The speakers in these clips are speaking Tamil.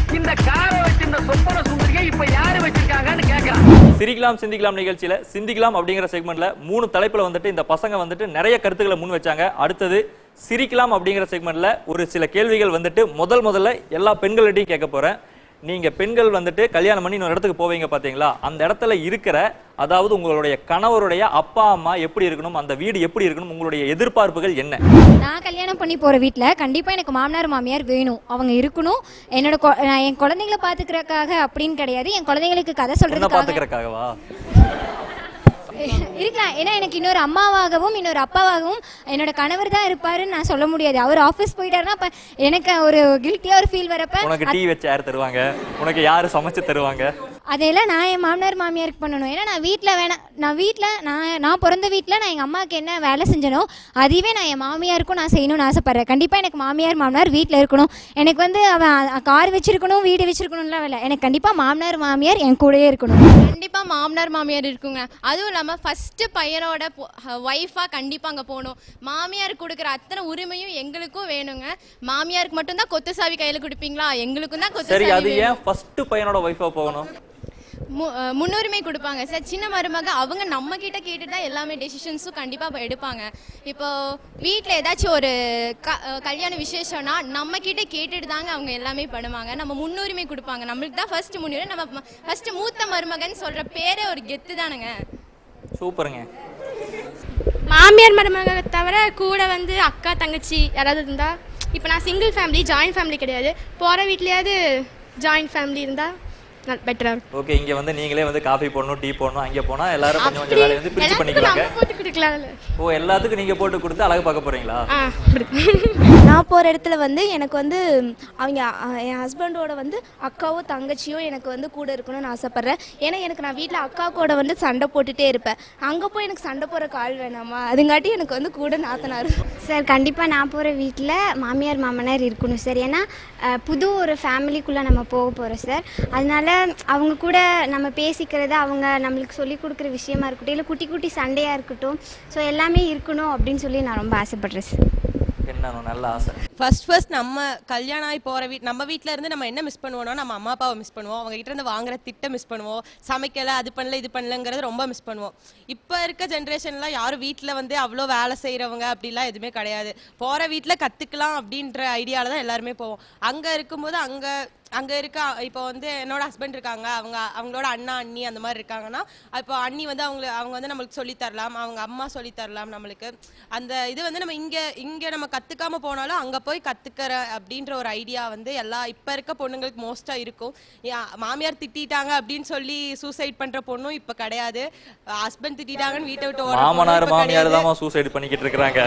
இந்த காரை வச்சிருந்த சொப்பன சுந்தரியை இப்ப யாரு வச்சிருக்காங்கன்னு கேட்கறான் சிரிக்கலாம் சிந்திக்கலாம் நிகழ்ச்சியில சிந்திக்கலாம் அப்படிங்கிற செக்மெண்ட்ல மூணு தலைப்புல வந்துட்டு இந்த பசங்க வந்துட்டு நிறைய கருத்துக்களை முன் வச்சாங்க அடுத்தது சிரிக்கலாம் அப்படிங்கிற செக்மெண்ட்ல ஒரு சில கேள்விகள் வந்துட்டு முதல் முதல்ல எல்லா பெண்களிட்டையும் கேட்க போறேன் நீங்க பெண்கள் வந்துட்டு கல்யாணம் பண்ணி இன்னொரு இடத்துக்கு போவீங்க பாத்தீங்களா அந்த இடத்துல இருக்கிற அதாவது உங்களுடைய கணவருடைய அப்பா அம்மா எப்படி இருக்கணும் அந்த வீடு எப்படி இருக்கணும் உங்களுடைய எதிர்பார்ப்புகள் என்ன நான் கல்யாணம் பண்ணி போகிற வீட்டில் கண்டிப்பாக எனக்கு மாமனார் மாமியார் வேணும் அவங்க இருக்கணும் என்னோட கொ- நான் என் குழந்தைங்கள பார்த்துக்கிறக்காக அப்படின்னு கிடையாது என் குழந்தைங்களுக்கு கதை என்ன சொல்கிறதுக்காக பாத்துக்கிறக்காகவா இருக்கலாம் ஏன்னா எனக்கு இன்னொரு அம்மாவாகவும் இன்னொரு அப்பாவாகவும் என்னோட கணவர் தான் இருப்பாருன்னு நான் சொல்ல முடியாது அவர் ஆஃபீஸ் போயிட்டாருன்னா அப்போ எனக்கு ஒரு கில்ட்டியாக ஒரு ஃபீல் வரப்ப உனக்கு டீ வச்சு யார் தருவாங்க உனக்கு யாரு சமைச்சு தருவாங்க அதையெல்லாம் நான் என் மாமனார் மாமியாருக்கு பண்ணணும் ஏன்னா நான் வீட்டில் வேணாம் நான் வீட்டில் நான் நான் பிறந்த வீட்டில் நான் எங்கள் அம்மாவுக்கு என்ன வேலை செஞ்சனோ அதுவே நான் என் மாமியாருக்கும் நான் செய்யணும்னு ஆசைப்பட்றேன் கண்டிப்பாக எனக்கு மாமியார் மாமனார் வீட்டில் இருக்கணும் எனக்கு வந்து அவன் கார் வச்சிருக்கணும் வீடு வச்சிருக்கணும்லாம் இல்லை எனக்கு கண்டிப்பாக மாமனார் மாமியார் என் கூடயே இருக்கணும் கண்டிப்பாக மாமனார் மாமியார் இருக்குங்க அதுவும் இல்லாமல் ஃபஸ்ட்டு பையனோட ஒய்ஃபாக கண்டிப்பாக அங்கே போகணும் மாமியார் கொடுக்குற அத்தனை உரிமையும் எங்களுக்கும் வேணுங்க மாமியாருக்கு மட்டும்தான் கொத்து சாவி கையில் கொடுப்பீங்களா எங்களுக்கும் தான் கொத்து சரி சாவி அது வேணும். ஏன் ஃபர்ஸ்ட் பையனோட ஒய்ஃபா போகணும் மு- அஹ் முன்னுரிமை கொடுப்பாங்க சார் சின்ன மருமக அவங்க நம்ம கிட்ட கேட்டுட்டு தான் எல்லாமே டெசிஷன்ஸும் கண்டிப்பாக எடுப்பாங்க இப்போ வீட்டில் ஏதாச்சும் ஒரு க அஹ் கல்யாண விசேஷம்னா நம்ம கிட்ட கேட்டுட்டு தாங்க அவங்க எல்லாமே பண்ணுவாங்க நம்ம முன்னுரிமை கொடுப்பாங்க நம்மளுக்கு தான் ஃபர்ஸ்ட் முன்னுரிமை நம்ம ஃபர்ஸ்ட் மூத்த மருமகன் சொல்கிற பேரே ஒரு கெத்து தானுங்க சூப்பருங்க மாமியார் மருமக தவிர கூட வந்து அக்கா தங்கச்சி யாராவது இருந்தால் இப்போ நான் சிங்கிள் ஃபேமிலி ஜாயின்ட் ஃபேமிலி கிடையாது போகிற வீட்லேயாவது ஜாயின்ட் ஃபேமிலி இருந்தால் பெட்டராக இருக்கும் ஓகே இங்க வந்து நீங்களே வந்து காஃபி போடணும் டீ போடணும் அங்க போனா எல்லாரும் கொஞ்சம் கொஞ்சம் வேலையை வந்து பிரிச்சு பண்ணிக்கிறாங்க நம்ம போட்டு கொடுக்கலாம்ல ஓ எல்லாத்துக்கும் நீங்க போட்டு கொடுத்து அழகு பார்க்க போறீங்களா ஆ அப்படி நான் போகிற இடத்துல வந்து எனக்கு வந்து அவங்க அ- என் ஹஸ்பண்டோட வந்து அக்காவோ தங்கச்சியோ எனக்கு வந்து கூட இருக்கணும்னு ஆசைப்பட்றேன் ஏன்னா எனக்கு நான் வீட்டில் அக்கா கூட வந்து சண்டை போட்டுட்டே இருப்பேன் அங்கே போய் எனக்கு சண்டை போகிற கால் வேணாமா அதுங்காட்டி எனக்கு வந்து கூட நாத்தனார் சார் கண்டிப்பாக நான் போகிற வீட்டில் மாமியார் மாமனார் இருக்கணும் சார் ஏன்னா அஹ், புது ஒரு ஃபேமிலிக்குள்ளே நம்ம போக போகிறோம் சார் அதனால அவங்க கூட நம்ம பேசிக்கிறது அவங்க நம்மளுக்கு சொல்லி கொடுக்குற விஷயமா இருக்கட்டும் இல்லை குட்டி குட்டி சண்டையாக இருக்கட்டும் ஸோ எல்லாமே இருக்கணும் அப்படின்னு சொல்லி நான் ரொம்ப ஆசைப்பட்றேன் சார் என்ன நல்ல ஆசை ஃபர்ஸ்ட் ஃபர்ஸ்ட் நம்ம கல்யாணம் ஆகி போகிற வீட் நம்ம வீட்டில் இருந்து நம்ம என்ன மிஸ் பண்ணுவோம்னா நம்ம அம்மா அப்பாவை மிஸ் பண்ணுவோம் அவங்க கிட்ட இருந்து வாங்குற திட்டம் மிஸ் பண்ணுவோம் சமைக்கல அது பண்ணல இது பண்ணலங்கிறது ரொம்ப மிஸ் பண்ணுவோம் இப்போ இருக்க ஜென்ரேஷன்லாம் யாரும் வீட்டில் வந்து அவ்வளோ வேலை செய்கிறவங்க அப்படிலாம் எதுவுமே கிடையாது போகிற வீட்டில் கற்றுக்கலாம் அப்படின்ற ஐடியாவில் தான் எல்லாருமே போவோம் அங்கே இருக்கும்போது அங்கே அங்கே இருக்க இப்போ வந்து என்னோட ஹஸ்பண்ட் இருக்காங்க அவங்க அவங்களோட அண்ணா அண்ணி அந்த மாதிரி இருக்காங்கன்னா இப்போ அண்ணி வந்து அவங்க அவங்க வந்து நம்மளுக்கு சொல்லித் தரலாம் அவங்க அம்மா சொல்லித் தரலாம் நம்மளுக்கு அந்த இது வந்து நம்ம இங்கே இங்கே நம்ம கற்றுக்காம போனாலும் அங்கே போய் கற்றுக்கிற அப்படின்ற ஒரு ஐடியா வந்து எல்லா இப்போ இருக்க பொண்ணுங்களுக்கு மோஸ்ட்டாக இருக்கும் யா- மாமியார் திட்டிட்டாங்க அப்படின்னு சொல்லி சூசைட் பண்ணுற பொண்ணும் இப்போ கிடையாது ஹஸ்பண்ட் திட்டிட்டாங்கன்னு வீட்டை விட்டு ஓடுற பொண்ணும் மாமனார் இப்ப மாமியார் கிடையாது. தான் சூசைடு பண்ணிக்கிட்டு இருக்கிறாங்க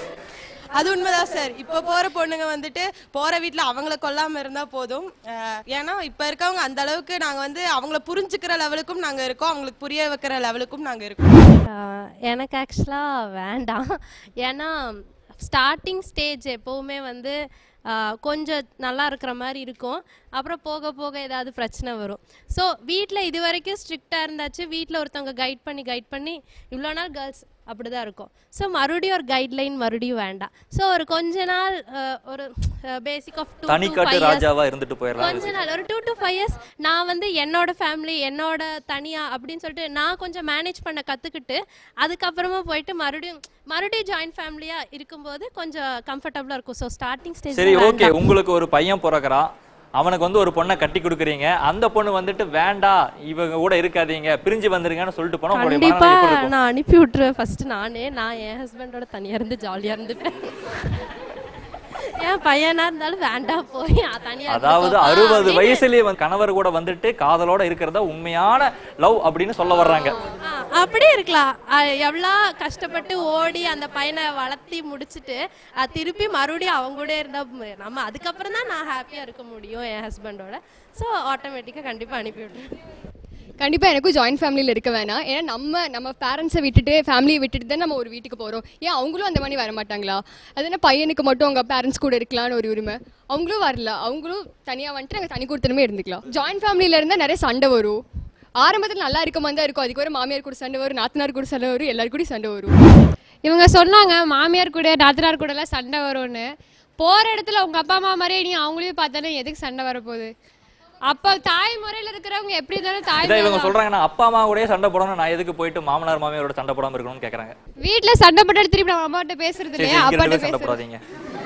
அது உண்மைதான் சார் இப்போ போற பொண்ணுங்க வந்துட்டு போற வீட்ல அவங்கள கொல்லாம இருந்தா போதும் அஹ் ஏன்னா இப்ப இருக்கவங்க அந்த அளவுக்கு நாங்க வந்து அவங்கள புரிஞ்சுக்கிற லெவலுக்கும் நாங்க இருக்கோம் அவங்களுக்கு புரிய வைக்கிற லெவலுக்கும் நாங்க இருக்கோம் ஆஹ் எனக்கு ஆக்சுவலாக வேண்டாம் ஏன்னா ஸ்டார்டிங் ஸ்டேஜ் எப்போவுமே வந்து ஆஹ் கொஞ்சம் நல்லா இருக்கிற மாதிரி இருக்கும் அப்புறம் போக போக ஏதாவது பிரச்சனை வரும் ஸோ வீட்டில் இது வரைக்கும் ஸ்ட்ரிக்டாக இருந்தாச்சு வீட்டில் ஒருத்தவங்க கைட் பண்ணி கைட் பண்ணி இவ்வளோ நாள் கேர்ள்ஸ் அப்படி தான் இருக்கும் ஸோ மறுபடியும் ஒரு கைட்லைன் மறுபடியும் வேண்டாம் ஸோ ஒரு கொஞ்ச நாள் ஆஹ் ஒரு பேசிக் ஆஃப் டூ தனிக்காட்டு ராஜாவா இருந்துட்டு போயிடலாம் கொஞ்ச நாள் ஒரு டூ டு ஃபைவ் இயர்ஸ் நான் வந்து என்னோட ஃபேமிலி என்னோட தனியா அப்படின்னு சொல்லிட்டு நான் கொஞ்சம் மேனேஜ் பண்ண கத்துக்கிட்டு அதுக்கப்புறமா போயிட்டு மறுபடியும் மறுபடியும் ஜாயின்ட் ஃபேமிலியா இருக்கும்போது கொஞ்சம் கம்ஃபர்டபுளா இருக்கும் ஸோ ஸ்டார்டிங் ஸ்டேஜ் சரி ஓகே உங்களுக்கு ஒரு பையன் பிறக்கறான் அவனுக்கு வந்து ஒரு பொண்ணை கட்டி கொடுக்குறீங்க அந்த பொண்ணு வந்துட்டு வேண்டாம் இவங்க கூட இருக்காதீங்க பிரிஞ்சு வந்துருங்கன்னு சொல்லிட்டு போனா உங்களுடைய கண்டிப்பா மனநிலை எப்படி இருக்கும்? நான் அனுப்பி விட்டுருவேன் ஃபர்ஸ்ட் நானே நான் என் ஹஸ்பண்டோட தனியா இருந்து ஜாலியா இருந்துப்பேன் என் பையனா இருந்தாலும் வேண்டாம் போய் தனியா அதாவது இருந்துக்கோப்பா அறுபது அப்படின்னு. வயசுலயே வந்து கணவர் கூட வந்துட்டு காதலோட இருக்கிறதா உண்மையான லவ் அப்படின்னு சொல்ல வர்றாங்க ஆ, அப்படியே இருக்கலாம் ஆ, எவ்வளோ கஷ்டப்பட்டு ஓடி அந்த பையனை வளர்த்தி முடிச்சுட்டு ஆ, திருப்பி மறுபடியும் அவங்க கூட இருந்தா ம- நம்ம அதுக்கப்புறம் தான் நான் ஹாப்பியாக இருக்க முடியும் என் ஹஸ்பண்டோட ஸோ ஆட்டோமேட்டிக்காக கண்டிப்பாக அனுப்பி விட்ருவேன் கண்டிப்பாக எனக்கும் ஜாயின்ட் ஃபேமிலியில் இருக்க வேணாம் ஏன்னா நம்ம நம்ம பேரண்ட்ஸை விட்டுட்டு ஃபேமிலியை விட்டுட்டு தான் நம்ம ஒரு வீட்டுக்கு போகிறோம் ஏன் அவங்களும் அந்த மாதிரி வர மாட்டாங்களா அது என்ன பையனுக்கு மட்டும் அவங்க பேரண்ட்ஸ் கூட இருக்கலாம்னு ஒரு உரிமை அவங்களும் வரல அவங்களும் தனியாக வந்துட்டு நாங்கள் தனி கொடுத்தனமே இருந்துக்கலாம் ஜாயின்ட் ஃபேமிலியில் இருந்தால் நிறைய சண்டை வரும் ஆரம்பத்தில் நல்லா இருக்க மாதிரி தான் இருக்கும் அதுக்கு ஒரு மாமியார் கூட சண்டை வரும் நாத்தனார் கூட சண்டை வரும் எல்லாரு கூடயும் சண்டை வரும் இவங்க சொன்னாங்க மாமியார் கூட நாத்தனார் கூட எல்லாம் சண்டை வரும்னு போகிற இடத்துல உங்கள் அப்பா அம்மா மாதிரியே நீ அவங்களையும் பார்த்தாலும் எதுக்கு சண்டை வரப்போகுது அப்பா தாய் முறையில இருக்கிறவங்க எப்படி இருந்தாலும் தாய் இதை இவங்க முறை தான். சொல்றாங்கன்னா அப்பா அம்மா கூடயே சண்டை போடணும் நான் எதுக்கு போயிட்டு மாமனார் மாமியாரோட சண்டை போடாம இருக்கணும்னு கேக்குறாங்க வீட்ல சண்டை போட்டு திருப்பி நம்ம அம்மாட்ட பேசுறது சரி இல்லையா சரி, இங்க ரெண்டு அப்பாட்ட பேரும் சண்டை பேசுறது போடாதீங்க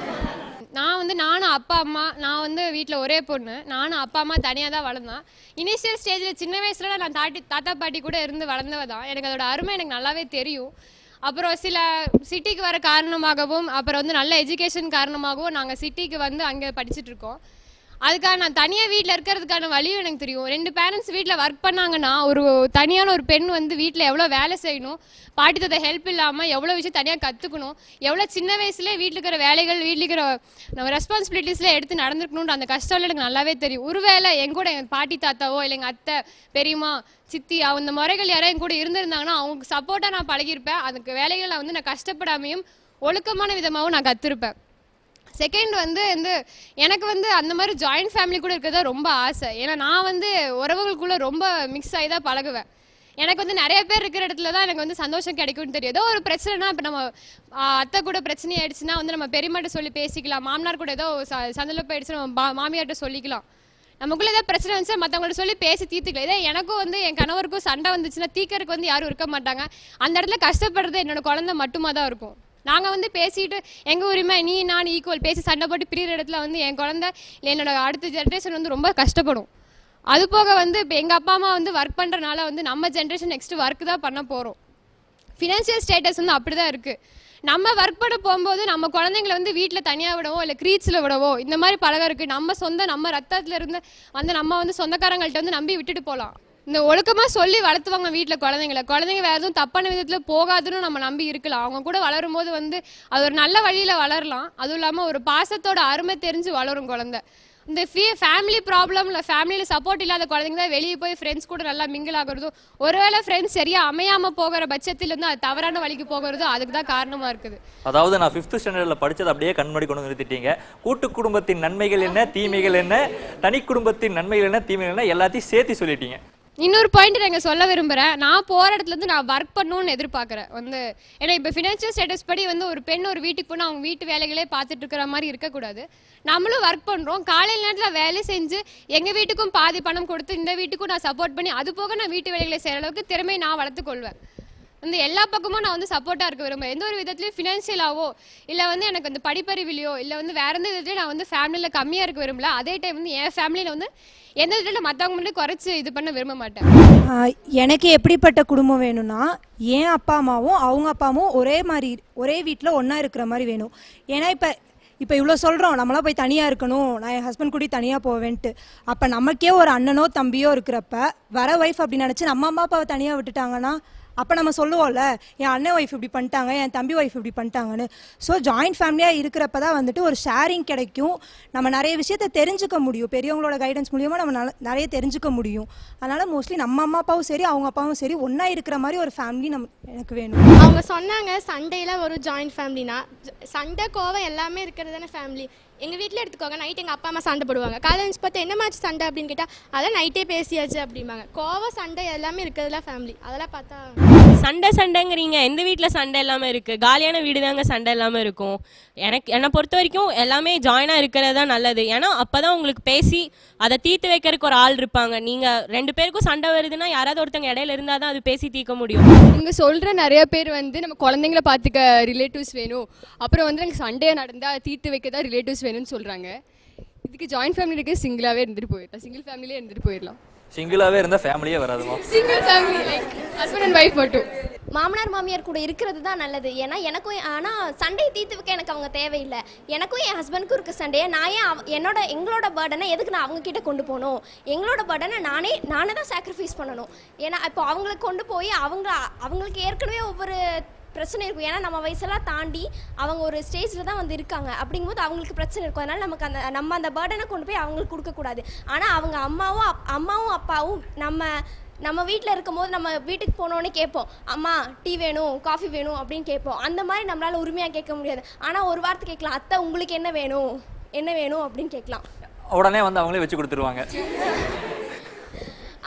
நான் வந்து நானும் அப்பா அம்மா நான் வந்து வீட்டில் ஒரே பொண்ணு நானும் அப்பா அம்மா தனியாக தான் வளர்ந்தேன் இனிஷியல் ஸ்டேஜில் சின்ன வயசுல நான் தாட்டி தாத்தா பாட்டி கூட இருந்து வளர்ந்தவ தான் எனக்கு அதோட அருமை எனக்கு நல்லாவே தெரியும் அப்புறம் சில சிட்டிக்கு வர காரணமாகவும் அப்புறம் வந்து நல்ல எஜுகேஷன் காரணமாகவும் நாங்கள் சிட்டிக்கு வந்து அங்கே படிச்சுட்டு இருக்கோம் அதுக்காக நான் தனியாக வீட்டில் இருக்கிறதுக்கான வழியும் எனக்கு தெரியும் ரெண்டு பேரண்ட்ஸ் வீட்டில் ஒர்க் பண்ணாங்கன்னா ஒரு தனியான ஒரு பெண் வந்து வீட்டில் எவ்வளோ வேலை செய்யணும் பாட்டி தத்த ஹெல்ப் இல்லாமல் எவ்வளோ விஷயம் தனியாக கற்றுக்கணும் எவ்வளோ சின்ன வயசுலேயே வீட்டில் இருக்கிற வேலைகள் வீட்டில் இருக்கிற நம்ம ரெஸ்பான்சிபிலிட்டிஸில் எடுத்து நடந்துக்கணுன்ற அந்த கஷ்டம் எனக்கு நல்லாவே தெரியும் ஒருவேளை என் கூட எங்கள் பாட்டி தாத்தாவோ இல்லை எங்கள் அத்தை பெரியம்மா சித்தி அந்த முறைகள் யாராவது என் கூட இருந்திருந்தாங்கன்னா அவங்களுக்கு சப்போர்ட்டாக நான் பழகியிருப்பேன் அதுக்கு வேலைகளை வந்து நான் கஷ்டப்படாமையும் ஒழுக்கமான விதமாகவும் நான் கற்றுருப்பேன் செகண்ட் வந்து வந்து எனக்கு வந்து அந்த மாதிரி ஜாயிண்ட் ஃபேமிலி கூட இருக்கிறதா ரொம்ப ஆசை ஏன்னா நான் வந்து உறவுகளுக்குள்ள ரொம்ப மிக்ஸ் ஆகி தான் பழகுவேன் எனக்கு வந்து நிறைய பேர் இருக்கிற இடத்துல தான் எனக்கு வந்து சந்தோஷம் கிடைக்கும்னு தெரியும் ஏதோ ஒரு பிரச்சனைனா இப்போ நம்ம ஆ, அத்தை கூட பிரச்சனை ஆயிடுச்சுன்னா வந்து நம்ம பெரியமாட்ட சொல்லி பேசிக்கலாம் மாமனார் கூட ஏதோ ச- சண்டை போயிடுச்சு நம்ம மா- மாமியார்ட்ட சொல்லிக்கலாம் நமக்குள்ள ஏதாவது பிரச்சனை வந்துச்சா மற்றவங்கள்ட்ட சொல்லி பேசி தீர்த்துக்கலாம் இதே எனக்கும் வந்து என் கணவருக்கும் சண்டை வந்துச்சுன்னா தீக்கறதுக்கு வந்து யாரும் இருக்க மாட்டாங்க அந்த இடத்துல கஷ்டப்படுறது என்னோட குழந்தை மட்டுமா தான் இருக்கும் நாங்கள் வந்து பேசிட்டு எங்க உரிமை நீ நான் ஈக்குவல் பேசி சண்டை போட்டு பிரியிற இடத்துல வந்து என் குழந்தை இல்லை என்னோட அடுத்த ஜென்ரேஷன் வந்து ரொம்ப கஷ்டப்படும் அது போக வந்து இப்போ எங்கள் அப்பா அம்மா வந்து ஒர்க் பண்ணுறனால வந்து நம்ம ஜென்ரேஷன் நெக்ஸ்ட் ஒர்க் தான் பண்ண போகிறோம் ஃபினான்ஷியல் ஸ்டேட்டஸ் வந்து அப்படி தான் இருக்குது நம்ம ஒர்க் பண்ண போகும்போது நம்ம குழந்தைங்களை வந்து வீட்டில் தனியாக விடவோ இல்லை க்ரீச்சில் விடவோ இந்த மாதிரி பழகம் இருக்குது நம்ம சொந்த நம்ம ரத்தத்துல இருந்து வந்து நம்ம வந்து சொந்தக்காரங்கள்ட்ட வந்து நம்பி விட்டுட்டு போகலாம் இந்த ஒழுக்கமாக சொல்லி வளர்த்துவாங்க வீட்டில் குழந்தைங்கள குழந்தைங்க வேறு எதுவும் தப்பான விதத்தில் போகாதுன்னு நம்ம நம்பி இருக்கலாம் அவங்க கூட வளரும் போது வந்து அது ஒரு நல்ல வழியில் வளரலாம் அதுவும் இல்லாமல் ஒரு பாசத்தோட அருமை தெரிஞ்சு வளரும் குழந்தை இந்த ஃபீ ஃபேமிலி ப்ராப்ளம் இல்லை ஃபேமிலியில் சப்போர்ட் இல்லாத குழந்தைங்க தான் வெளியே போய் ஃப்ரெண்ட்ஸ் கூட நல்லா மிங்கிள் ஆகுறதும் ஒருவேளை ஃப்ரெண்ட்ஸ் சரியா அமையாமல் போகிற பட்சத்தில் இருந்து அது தவறான வழிக்கு போகிறதும் அதுக்கு தான் காரணமாக இருக்குது அதாவது நான் ஃபிஃப்த் ஸ்டாண்டர்டில் படிச்சது அப்படியே கண்மடி கொண்டு வந்து நிறுத்திட்டீங்க கூட்டு குடும்பத்தின் நன்மைகள் என்ன தீமைகள் என்ன தனி குடும்பத்தின் நன்மைகள் என்ன தீமைகள் என்ன எல்லாத்தையும் சேர்த்து சொல்லிட்டீங்க இன்னொரு பாயிண்ட் நான் இங்க சொல்ல விரும்புகிறேன் நான் போகிற இடத்துல இருந்து நான் ஒர்க் பண்ணணும்னு எதிர்பார்க்குறேன் வந்து ஏன்னா இப்போ ஃபினான்ஷியல் ஸ்டேட்டஸ் படி வந்து ஒரு பெண் ஒரு வீட்டுக்கு போனால் அவங்க வீட்டு வேலைகளே பார்த்துட்டு இருக்கிற மாதிரி இருக்கக்கூடாது நம்மளும் ஒர்க் பண்ணுறோம் காலையில் நேரத்தில் வேலை செஞ்சு எங்கள் வீட்டுக்கும் பாதி பணம் கொடுத்து இந்த வீட்டுக்கும் நான் சப்போர்ட் பண்ணி அது போக நான் வீட்டு வேலைகளை செய்கிற அளவுக்கு திறமையை நான் வளர்த்துக்கொள்வேன் வந்து எல்லா பக்கமும் நான் வந்து சப்போர்ட்டாக இருக்க விரும்புகிறேன் எந்த ஒரு விதத்துலையும் ஃபினான்ஷியலாவோ இல்லை வந்து எனக்கு அந்த படிப்பறிவிலையோ இல்லை வந்து வேற எந்த விதத்துலையும் நான் வந்து ஃபேமிலியில் கம்மியாக இருக்க விரும்பல அதே டைம் வந்து என் ஃபேமிலியில் வந்து எந்த விதத்தில் மற்றவங்க முன்னாடி குறைச்சி இது பண்ண விரும்ப மாட்டேன் ஆஹ் எனக்கு எப்படிப்பட்ட குடும்பம் வேணும்னா என் அப்பா அம்மாவும் அவங்க அப்பாவும் ஒரே மாதிரி ஒரே வீட்டில் ஒன்றா இருக்கிற மாதிரி வேணும் ஏன்னா இப்போ இப்போ இவ்வளோ சொல்கிறோம் நம்மளாம் போய் தனியாக இருக்கணும் நான் என் ஹஸ்பண்ட் கூட தனியாக போவேன்ட்டு அப்போ நமக்கே ஒரு அண்ணனோ தம்பியோ இருக்கிறப்ப வர ஒய்ஃப் அப்படி நினச்சி நம்ம அம்மா அப்பாவை தனியாக விட்டுட்டாங்கன்னா அப்போ நம்ம சொல்லுவோம்ல என் அண்ணன் ஒய்ஃப் இப்படி பண்ணிட்டாங்க என் தம்பி ஒய்ஃப் இப்படி பண்ணிட்டாங்கன்னு ஸோ ஜாயிண்ட் ஃபேமிலியாக இருக்கிறப்ப தான் வந்துட்டு ஒரு ஷேரிங் கிடைக்கும் நம்ம நிறைய விஷயத்த தெரிஞ்சுக்க முடியும் பெரியவங்களோட கைடன்ஸ் மூலியமாக நம்ம நல்ல- நிறைய தெரிஞ்சுக்க முடியும் அதனால் மோஸ்ட்லி நம்ம அம்மா அப்பாவும் சரி அவங்க அப்பாவும் சரி ஒன்றா இருக்கிற மாதிரி ஒரு ஃபேமிலி நம்ம எனக்கு வேணும் அவங்க சொன்னாங்க சண்டேல ஒரு ஜாயிண்ட் ஃபேமிலினா சண்டை கோவம் எல்லாமே இருக்கிறது தானே ஃபேமிலி எங்கள் வீட்டில் எடுத்துக்கோங்க நைட் எங்கள் அப்பா அம்மா சண்டை போடுவாங்க காலேஜ் பார்த்து என்ன மேட்ச் சண்டை அப்படின்னு கேட்டால் அதெல்லாம் நைட்டே பேசியாச்சு அப்படிம்பாங்க கோவம் சண்டை எல்லாமே இருக்கிறதுல ஃபேமிலி அதெல்லாம் பார்த்தா சண்டை சண்டைங்கிறீங்க எந்த வீட்டில் சண்டை இல்லாமல் இருக்குது காலியான வீடு தாங்க சண்டை இல்லாமல் இருக்கும் எனக்கு என்னை பொறுத்த வரைக்கும் எல்லாமே ஜாயினாக இருக்கிறது தான் நல்லது ஏன்னா அப்போ தான் உங்களுக்கு பேசி அதை தீர்த்து வைக்கிறதுக்கு ஒரு ஆள் இருப்பாங்க நீங்கள் ரெண்டு பேருக்கும் சண்டை வருதுன்னா யாராவது ஒருத்தங்க இடையில இருந்தால் தான் அது பேசி தீர்க்க முடியும் இங்க சொல்ற நிறைய பேர் வந்து நம்ம குழந்தைங்கள பார்த்துக்க ரிலேட்டிவ்ஸ் வேணும் அப்புறம் வந்து எனக்கு சண்டே நடந்தா தீர்த்து வைக்க தான் ரிலேட்டிவ்ஸ் வேணும்னு சொல்றாங்க இதுக்கு ஜாயிண்ட் ஃபேமிலி இருக்கு சிங்கிளாவே இருந்துட்டு போயிடலாம் சிங்கிள் ஃபேமிலியே இருந்துட்டு போயிடலாம் சிங்கிளாவே இருந்தா ஃபேமிலியே வராதுமா single family like husband and wife மட்டும் மாமனார் மாமியார் கூட இருக்கிறது தான் நல்லது ஏன்னா எனக்கும் ஆனால் சண்டையை தீர்த்து வைக்க எனக்கு அவங்க தேவையில்லை எனக்கும் என் ஹஸ்பண்டுக்கும் இருக்க சண்டையை நான் ஏன் அவ- என்னோட எங்களோட பேர்டனை எதுக்கு நான் அவங்க கிட்ட கொண்டு போகணும் எங்களோட பேர்டனை நானே நானே தான் சாக்ரிஃபைஸ் பண்ணணும் ஏன்னா இப்போ அவங்களுக்கு கொண்டு போய் அவங்க அவங்களுக்கு ஏற்கனவே ஒவ்வொரு பிரச்சனை இருக்கும் ஏன்னா நம்ம வயசெல்லாம் தாண்டி அவங்க ஒரு ஸ்டேஜில் தான் வந்து இருக்காங்க அப்படிங்கும்போது அவங்களுக்கு பிரச்சனை இருக்கும் அதனால நமக்கு அந்த நம்ம அந்த பேர்டனை கொண்டு போய் அவங்களுக்கு கொடுக்கக்கூடாது ஆனால் அவங்க அம்மாவும் அப்- அம்மாவும் அப்பாவும் நம்ம நம்ம வீட்டில் இருக்கும்போது நம்ம வீட்டுக்கு போனோடனே கேட்போம் அம்மா டீ வேணும் காஃபி வேணும் அப்படின்னு கேட்போம் அந்த மாதிரி நம்மளால் உரிமையாக கேட்க முடியாது ஆனால் ஒரு வார்த்தை கேட்கலாம் அத்தை உங்களுக்கு என்ன வேணும் என்ன வேணும் அப்படின்னு கேட்கலாம் உடனே வந்து அவங்களே வச்சு கொடுத்துருவாங்க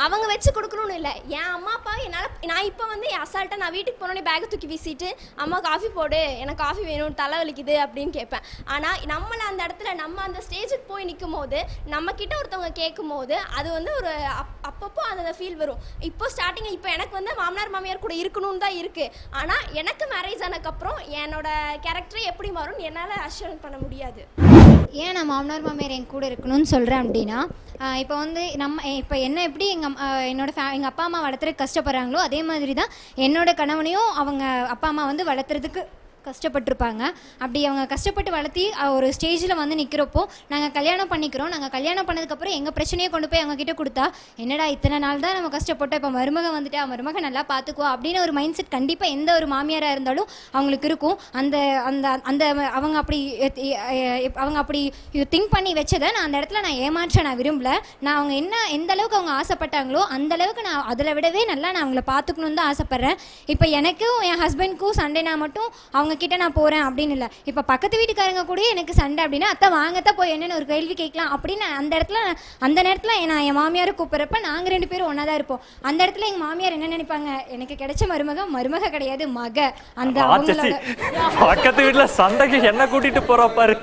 அவங்க வச்சு கொடுக்கணும்னு இல்லை என் அம்மா அப்பா என்னால் நான் இப்போ வந்து அசால்ட்டாக நான் வீட்டுக்கு போனோடனே பேக்கை தூக்கி வீசிட்டு அம்மா காஃபி போடு எனக்கு காஃபி வேணும் தலை வலிக்குது அப்படின்னு கேட்பேன் ஆனால் நம்மளை அந்த இடத்துல நம்ம அந்த ஸ்டேஜுக்கு போய் நிற்கும் போது நம்ம கிட்ட ஒருத்தவங்க கேட்கும் போது அது வந்து ஒரு அப் அப்பப்போ அந்த ஃபீல் வரும் இப்போ ஸ்டார்டிங் இப்போ எனக்கு வந்து மாமனார் மாமியார் கூட இருக்கணும்னு தான் இருக்குது ஆனால் எனக்கு மேரேஜ் ஆனதுக்கப்புறம் என்னோட கேரக்டர் எப்படி மாறும்னு என்னால் அஷ்யூர் பண்ண முடியாது ஏன் நான் மாமனார் மாமியார் என் கூட இருக்கணும்னு சொல்கிறேன் அப்படின்னா இப்போ வந்து நம்ம இப்போ என்ன எப்படி எங்கள் என்னோட ஃபே எங்கள் அப்பா அம்மா வளர்த்துறதுக்கு கஷ்டப்படுறாங்களோ அதே மாதிரி தான் என்னோட கணவனையும் அவங்க அப்பா அம்மா வந்து வளர்த்துறதுக்கு கஷ்டப்பட்டிருப்பாங்க அப்படி அவங்க கஷ்டப்பட்டு வளர்த்தி அஹ், ஒரு ஸ்டேஜில் வந்து நிற்கிறப்போ நாங்கள் கல்யாணம் பண்ணிக்கிறோம் நாங்கள் கல்யாணம் பண்ணதுக்கப்புறம் எங்கள் பிரச்சனையை கொண்டு போய் அவங்க கிட்ட கொடுத்தா என்னடா இத்தனை நாள் தான் நம்ம கஷ்டப்பட்டோம் இப்போ மருமக வந்துட்டு அவன் மருமக நல்லா பார்த்துக்குவா அப்படின்னு ஒரு மைண்ட் செட் கண்டிப்பாக எந்த ஒரு மாமியாராக இருந்தாலும் அவங்களுக்கு இருக்கும் அந்த அந்த அந்த அவங்க அப்படி எத்- எ- எ- அவங்க அப்படி திங்க் பண்ணி வச்சதை நான் அந்த இடத்துல நான் ஏமாற்ற நான் விரும்பல நான் அவங்க என்ன எந்த அளவுக்கு அவங்க ஆசைப்பட்டாங்களோ அந்த அளவுக்கு நான் அதில் விடவே நல்லா நான் அவங்கள பார்த்துக்கணுன்னு தான் ஆசைப்பட்றேன் இப்போ எனக்கும் என் ஹஸ்பண்ட்க்கும் சண்டைனா மட்டும் அவங்க கிட்ட நான் போகிறேன் அப்படின்னு இல்லை இப்போ பக்கத்து வீட்டுக்காரங்க கூட எனக்கு சண்டை அப்படின்னா அத்தை வாங்கத்தான் போய் என்னென்னு ஒரு கேள்வி கேட்கலாம் அப்படின்னு நான் அந்த இடத்துல நான் அந்த நேரத்தில் நான் என் மாமியாரை கூப்பிட்றப்ப நாங்கள் ரெண்டு பேரும் ஒன்றா தான் இருப்போம் அந்த இடத்துல எங்கள் மாமியார் என்ன நினைப்பாங்க எனக்கு கிடைச்ச மருமக மருமக கிடையாது மக அந்த ராட்சசி அவங்களோட பக்கத்து வீட்டுல சண்டைக்கு என்ன கூட்டிட்டு போறா பாரு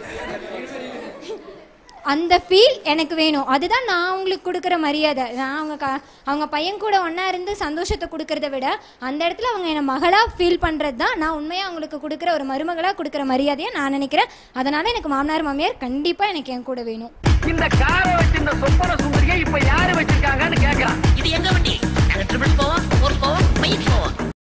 அந்த ஃபீல் எனக்கு வேணும் அதுதான் நான் அவங்களுக்கு கொடுக்குற மரியாதை நான் அவங்க க அவங்க பையன் கூட ஒன்றா இருந்து சந்தோஷத்தை கொடுக்கறத விட அந்த இடத்துல அவங்க என்னை மகளாக ஃபீல் பண்ணுறது தான் நான் உண்மையாக அவங்களுக்கு கொடுக்குற ஒரு மருமகளாக கொடுக்குற மரியாதையை நான் நினைக்கிறேன் அதனால் எனக்கு மாமனார் மாமியார் கண்டிப்பாக எனக்கு என் கூட வேணும் இந்த காரை வச்சிருந்த சொப்பன சுந்தரியை இப்ப யாரு வச்சிருக்காங்கன்னு கேக்குறான் இது எங்க வண்டி ட்ரிபிள் போவோம் ஃபோர் போவோம் ஃபைவ் போவோம்